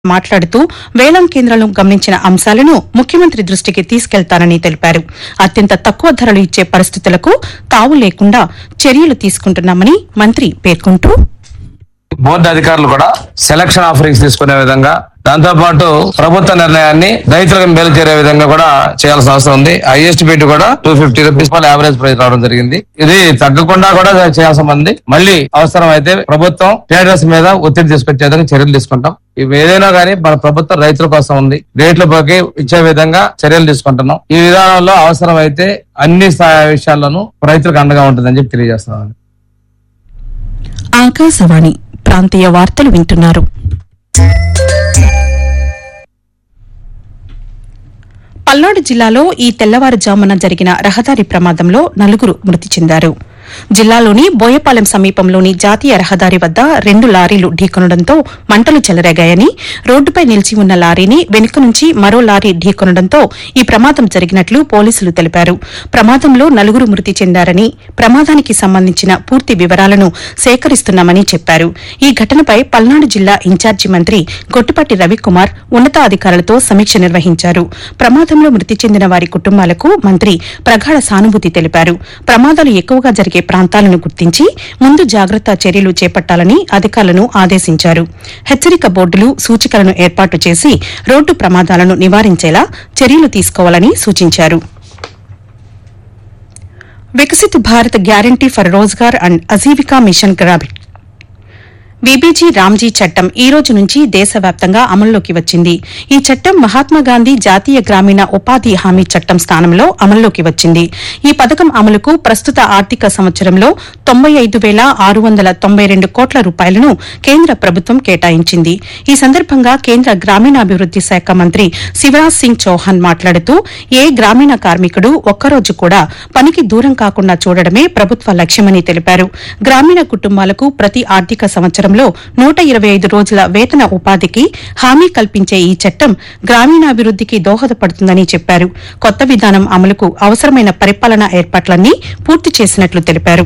మాట్లాడుతూ వేలం కేంద్రాలను గమనించిన అంశాలను ముఖ్యమంత్రి దృష్టికి తీసుకెళ్తానని తెలిపారు అత్యంత తక్కువ ధరలు ఇచ్చే పరిస్థితులకు తావు లేకుండా చర్యలు తీసుకుంటున్నామని మంత్రి పేర్కొంటూ బోర్డు అధికారులు కూడా సెలక్షన్ ఆఫరింగ్స్ తీసుకునే విధంగా దాంతో పాటు ప్రభుత్వ నిర్ణయాన్ని రైతులకు మేలు చేరే విధంగా కూడా చేయాల్సిన అవసరం ఉంది హైయెస్ట్ బిడ్ కూడా two fifty rupees average price రావడం జరిగింది ఇది తగ్గకుండా కూడా చేయాల్సిన ఉంది మళ్ళీ అవసరం అయితే ప్రభుత్వం ట్రేడర్స్ మీద ఒత్తిడి తీసుకొచ్చే విధంగా చర్యలు తీసుకుంటాం ఇవి ఏదైనా కానీ మన ప్రభుత్వం రైతుల కోసం ఉంది రేట్ల పైకి ఇచ్చే విధంగా చర్యలు తీసుకుంటున్నాం ఈ విధానంలో అవసరం అయితే అన్ని స్థా- విషయాల్లోనూ రైతులకు అండగా ఉంటుందని చెప్పి తెలియజేస్తున్నాను ఆకాశవాణి ప్రాంతీయ వార్తలు వింటున్నారు పల్నాడు జిల్లాలో ఈ తెల్లవారుజామున జరిగిన రహదారి ప్రమాదంలో నలుగురు మృతి చెందారు జిల్లాలోని బోయపాలెం సమీపంలోని జాతీయ రహదారి వద్ద రెండు లారీలు ఢీకొనడంతో మంటలు చెలరేగాయని రోడ్డుపై నిలిచి ఉన్న లారీని వెనుక నుంచి మరో లారీ ఢీకొనడంతో ఈ ప్రమాదం జరిగినట్లు పోలీసులు తెలిపారు ప్రమాదంలో నలుగురు మృతి చెందారని ప్రమాదానికి సంబంధించిన పూర్తి వివరాలను సేకరిస్తున్నామని చెప్పారు ఈ ఘటనపై పల్నాడు జిల్లా ఇన్ఛార్జి మంత్రి గొట్టిపాటి రవికుమార్ ఉన్నతాధికారులతో సమీక్ష నిర్వహించారు ప్రమాదంలో మృతి చెందిన వారి కుటుంబాలకు మంత్రి ప్రగాఢ సానుభూతి తెలిపారు ప్రమాదాలు ఎక్కువగా జరిగే ప్రాంతాలను గుర్తించి ముందు జాగ్రత్త చర్యలు చేపట్టాలని అధికారులను ఆదేశించారు హెచ్చరిక బోర్డులు సూచికలను ఏర్పాటు చేసి రోడ్డు ప్రమాదాలను నివారించేలా చర్యలు తీసుకోవాలని సూచించారు Viksit Bharat guarantee for Rozgar and Ajeevika mission Grameen VBG RAM G చట్టం ఈ రోజు నుంచి దేశవ్యాప్తంగా అమల్లోకి వచ్చింది ఈ చట్టం మహాత్మాగాంధీ జాతీయ గ్రామీణ ఉపాధి హామీ చట్టం స్థానంలో అమల్లోకి వచ్చింది ఈ పథకం అమలుకు ప్రస్తుత ఆర్థిక సంవత్సరంలో తొంభై ఐదు వేల ఆరు వందల తొంభై రెండు కోట్ల రూపాయలను కేంద్ర ప్రభుత్వం కేటాయించింది ఈ సందర్భంగా కేంద్ర గ్రామీణాభివృద్ది శాఖ మంత్రి శివరాజ్ సింగ్ చౌహాన్ మాట్లాడుతూ ఏ గ్రామీణ కార్మికుడు ఒక్కరోజు కూడా పనికి దూరం కాకుండా చూడడమే ప్రభుత్వ లక్ష్యమని తెలిపారు గ్రామీణ కుటుంబాలకు ప్రతి ఆర్థిక సంవత్సరంలో నూట ఇరవై ఐదు రోజుల వేతన ఉపాధికి హామీ కల్పించే ఈ చట్టం గ్రామీణాభివృద్దికి దోహదపడుతుందని చెప్పారు కొత్త విధానం అమలుకు అవసరమైన పరిపాలనా ఏర్పాట్లన్నీ పూర్తి చేసినట్లు తెలిపారు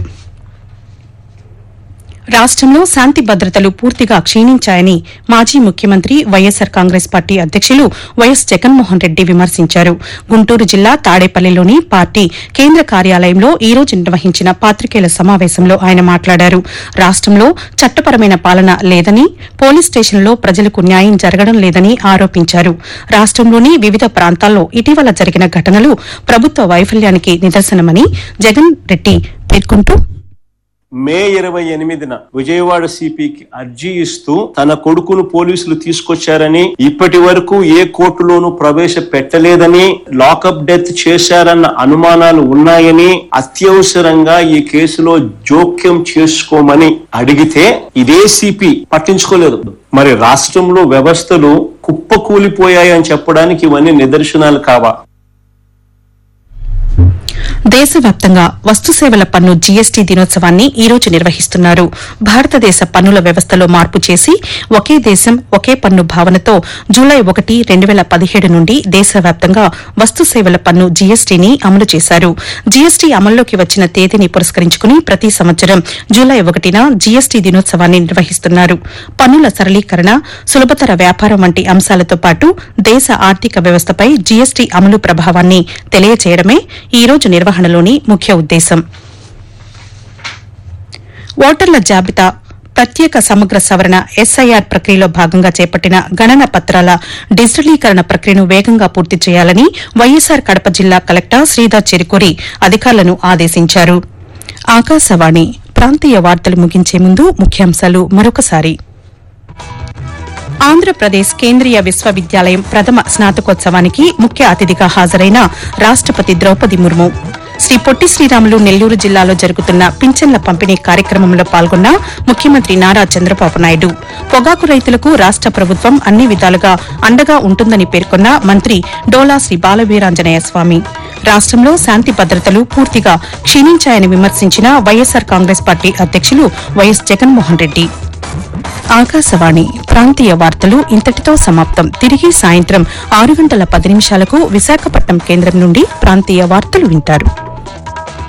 రాష్టంలో శాంతి భద్రతలు పూర్తిగా క్షీణించాయని మాజీ ముఖ్యమంత్రి వైఎస్సార్ కాంగ్రెస్ పార్టీ అధ్యకులు వైఎస్ జగన్మోహన్ రెడ్డి విమర్శించారు గుంటూరు జిల్లా తాడేపల్లిలోని పార్టీ కేంద్ర కార్యాలయంలో ఈ రోజు నిర్వహించిన పాత్రికేయుల సమావేశంలో ఆయన మాట్లాడారు రాష్టంలో చట్టపరమైన పాలన లేదని పోలీస్ స్టేషన్లో ప్రజలకు న్యాయం జరగడం లేదని ఆరోపించారు రాష్టంలోని వివిధ ప్రాంతాల్లో ఇటీవల జరిగిన ఘటనలు ప్రభుత్వ వైఫల్యానికి నిదర్శనమని జగన్ రెడ్డి పేర్కొంటూ మే ఇరవై ఎనిమిదిన విజయవాడ సిపికి అర్జీ ఇస్తూ తన కొడుకును పోలీసులు తీసుకొచ్చారని ఇప్పటి వరకు ఏ కోర్టులోనూ ప్రవేశపెట్టలేదని లాకప్ డెత్ చేశారన్న అనుమానాలు ఉన్నాయని అత్యవసరంగా ఈ కేసులో జోక్యం చేసుకోమని అడిగితే ఇదే సిపి పట్టించుకోలేదు మరి రాష్ట్రంలో వ్యవస్థలు కుప్పకూలిపోయాయని చెప్పడానికి ఇవన్నీ నిదర్శనాలు కావా దేశవ్యాప్తంగా వస్తు సేవల పన్ను జీఎస్టీ దినోత్సవాన్ని ఈ రోజు నిర్వహిస్తున్నారు భారతదేశ పన్నుల వ్యవస్థలో మార్పు చేసి ఒకే దేశం ఒకే పన్ను భావనతో జూలై ఒకటి రెండు వేల పదిహేడు నుండి దేశవ్యాప్తంగా వస్తు సేవల పన్ను జీఎస్టీని అమలు చేశారు జీఎస్టీ అమల్లోకి వచ్చిన తేదీని పురస్కరించుకుని ప్రతి సంవత్సరం జూలై ఒకటిన జీఎస్టీ దినోత్సవాన్ని నిర్వహిస్తున్నారు పన్నుల సరళీకరణ సులభతర వ్యాపారం వంటి అంశాలతో పాటు దేశ ఆర్థిక వ్యవస్థపై జీఎస్టీ అమలు ప్రభావాన్ని తెలియజేయడమే ఈ రోజు నిర్వహణలోని ముఖ్య ఉద్దేశం ఓటర్ల జాబితా ప్రత్యేక సమగ్ర సవరణ ఎస్ఐఆర్ ప్రక్రియలో భాగంగా చేపట్టిన గణన పత్రాల డిజిటలీకరణ ప్రక్రియను వేగంగా పూర్తి చేయాలని వైఎస్సార్ కడప జిల్లా కలెక్టర్ శ్రీధర్ చెరుకూరి అధికారులను ఆదేశించారు ఆకాశవాణి ప్రాంతీయ వార్తలు ముగించే ముందు ముఖ్యాంశాలు మరొకసారి ఆంధ్రప్రదేశ్ కేంద్రీయ విశ్వవిద్యాలయం ప్రథమ స్నాతకోత్సవానికి ముఖ్య అతిథిగా హాజరైన రాష్టపతి ద్రౌపది ముర్ము శ్రీ పొట్టి శ్రీరాములు నెల్లూరు జిల్లాలో జరుగుతున్న పింఛన్ల పంపిణీ కార్యక్రమంలో పాల్గొన్న ముఖ్యమంత్రి నారా చంద్రబాబు నాయుడు పొగాకు రైతులకు రాష్ట ప్రభుత్వం అన్ని విధాలుగా అండగా ఉంటుందని పేర్కొన్న మంత్రి డోలా శ్రీ బాలవీరాంజనేయ స్వామి రాష్టంలో శాంతి భద్రతలు పూర్తిగా క్షీణించాయని విమర్శించిన వైఎస్సార్ కాంగ్రెస్ పార్టీ అధ్యకులు వైఎస్ జగన్మోహన్ రెడ్డి ఆకాశవాణి ప్రాంతీయ వార్తలు ఇంతటితో సమాప్తం తిరిగి సాయంత్రం ఆరు గంటల పది నిమిషాలకు విశాఖపట్నం కేంద్రం నుండి ప్రాంతీయ వార్తలు వింటారు